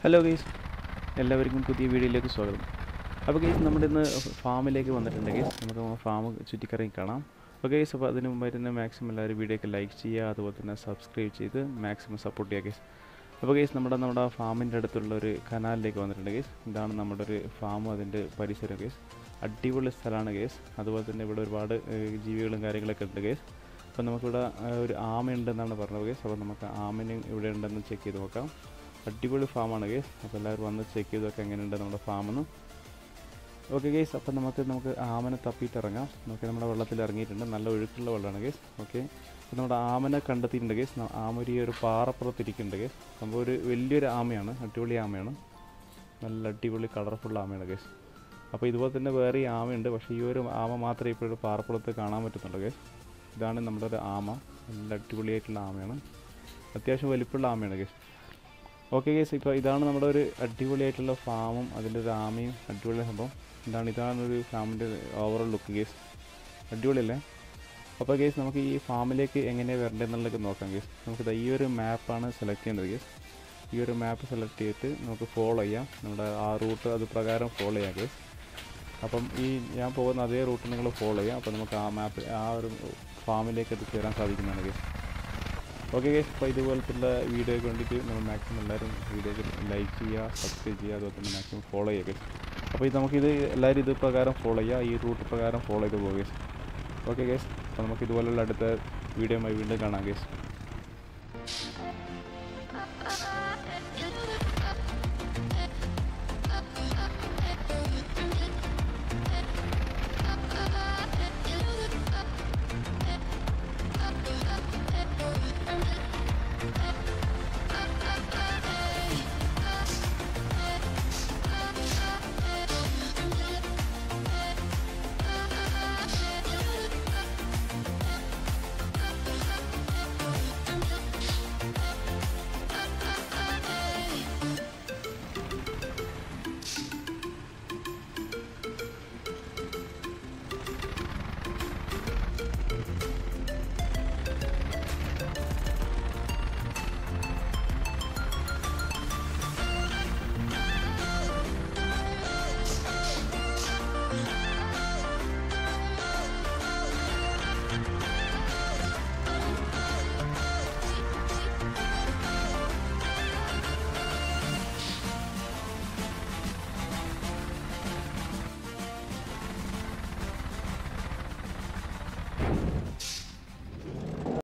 hello guys എല്ലാവർക്കും പുതിയ വീഡിയോയിലേക്ക് സ്വാഗതം അപ്പോൾ ഗെയ്സ് നമ്മുടെ ഇന്ന് ഫാമിലേക്ക് വന്നിട്ടുണ്ട് ഗെയ്സ് നമുക്ക് ഫാം ചുറ്റിക്കറങ്ങി കാണാം അപ്പോൾ ഗെയ്സ് അപ്പോൾ അതിന് മുമ്പായിട്ട് തന്നെ മാക്സിമം എല്ലാവരും വീഡിയോക്ക് ലൈക്ക് ചെയ്യുക അതുപോലെ തന്നെ സബ്സ്ക്രൈബ് ചെയ്ത് മാക്സിമം സപ്പോർട്ട് ചെയ്യുക ഗെയ്സ് അപ്പോൾ ഗെയ്സ് നമ്മുടെ നമ്മുടെ ഫാമിൻ്റെ അടുത്തുള്ള ഒരു കനാലിലേക്ക് വന്നിട്ടുണ്ട് ഗെയ്സ് ഇതാണ് നമ്മുടെ ഒരു ഫാമും അതിൻ്റെ പരിസരം ഗെയ്സ് അടിപൊളി സ്ഥലമാണ് ഗെയ്സ് അതുപോലെ തന്നെ ഇവിടെ ഒരുപാട് ഏഹ്, ജീവികളും കാര്യങ്ങളൊക്കെ ഉണ്ട് ഗെയ്സ് അപ്പോൾ നമുക്കിവിടെ ഏഹ്, ഒരു ആമയുണ്ടെന്നാണ് പറഞ്ഞത് ഗെയ്സ് അപ്പോൾ നമുക്ക് ആമന് ഇവിടെ ഉണ്ടെന്ന് ചെക്ക് ചെയ്ത് നോക്കാം അടിപൊളി ഫാമാണ് ഗേസ് അപ്പോൾ എല്ലാവരും വന്ന് ചെക്ക് ചെയ്തൊക്കെ എങ്ങനെയുണ്ട് നമ്മുടെ ഫാമെന്ന് ഓക്കെ ഗേസ് അപ്പോൾ നമുക്ക് നമുക്ക് ആമനെ തപ്പിയിട്ട് ഇറങ്ങാം നമുക്ക് നമ്മുടെ വെള്ളത്തിൽ ഇറങ്ങിയിട്ടുണ്ട് നല്ല ഒഴുക്കുള്ള വെള്ളമാണ് ഗേസ് ഓക്കെ അപ്പോൾ നമ്മുടെ ആമനെ കണ്ടെത്തിയിട്ടുണ്ട് ഗേസ് ന- ആമ ഒരു ഈ ഒരു പാറപ്പുറത്ത് ഇരിക്കുന്നുണ്ട് ഗേസ് സംഭവം ഒരു വലിയൊരു ആമയാണ് അടിപൊളി ആമയാണ് നല്ല അടിപൊളി കളർഫുൾ ആമയാണ് ഗേസ് അപ്പോൾ ഇതുപോലെ തന്നെ വേറെ ഈ ആമയുണ്ട് പക്ഷേ ഈ ഒരു ആമ മാത്രമേ ഇപ്പോഴും പാറപ്പുറത്ത് കാണാൻ പറ്റുന്നുള്ളൂ ഗേസ് ഇതാണ് നമ്മുടെ ഒരു ആമ നല്ല അടിപൊളിയായിട്ടുള്ള ആമയാണ് അത്യാവശ്യം വലിപ്പമുള്ള ആമയാണ് ഗേസ് ഓക്കെ ഗേസ് ഇപ്പോൾ ഇതാണ് നമ്മുടെ ഒരു അടിപൊളിയായിട്ടുള്ള ഫാമും അതിൻ്റെ ഒരു ആമയും അടിപൊളി സംഭവം ഇതാണ് ഇതാണ് ഒരു ഫാമിൻ്റെ ഓവറോൾ ലുക്ക് ഗേസ് അടിപൊളിയല്ലേ അപ്പോൾ ഗേസ് നമുക്ക് ഈ ഫാമിലേക്ക് എങ്ങനെയാണ് വരേണ്ടതെന്നുള്ളത് നോക്കാം ഗേസ് നമുക്ക് ദാ ഈ ഒരു മാപ്പാണ് സെലക്ട് ചെയ്യേണ്ടത് ഗേസ് ഈ ഒരു മാപ്പ് സെലക്ട് ചെയ്തിട്ട് നമുക്ക് ഫോളോ ചെയ്യാം നമ്മുടെ ആ റൂട്ട് അത് പ്രകാരം ഫോളോ ചെയ്യാം ഗേസ് അപ്പം ഈ ഞാൻ പോകുന്ന അതേ റൂട്ട് നിങ്ങൾ ഫോളോ ചെയ്യാം അപ്പോൾ നമുക്ക് ആ മാപ്പ് ആ ഒരു ഫാമിലേക്ക് എത്തിച്ചേരാൻ സാധിക്കുന്നതാണ് ഗേസ് ഓക്കെ ഗേസ് അപ്പോൾ ഇതുപോലത്തുള്ള വീഡിയോയ്ക്ക് വേണ്ടിയിട്ട് നമ്മൾ മാക്സിമം എല്ലാവരും വീഡിയോക്ക് ലൈക്ക് ചെയ്യുക സബ്സ്ക്രൈബ് ചെയ്യുക അതുപോലെ തന്നെ മാക്സിമം ഫോളോ ചെയ്യുക ഗേസ് അപ്പോൾ ഇത് നമുക്കിത് എല്ലാവരും ഇത് പ്രകാരം ഫോളോ ചെയ്യുക ഈ റൂട്ട് പ്രകാരം ഫോളോ ചെയ്ത് പോകുക ഗേസ് ഓക്കെ ഗേസ് അപ്പോൾ നമുക്ക് ഇതുപോലുള്ള അടുത്ത വീഡിയോയുമായി വീണ്ടും കാണാം ഗേസ്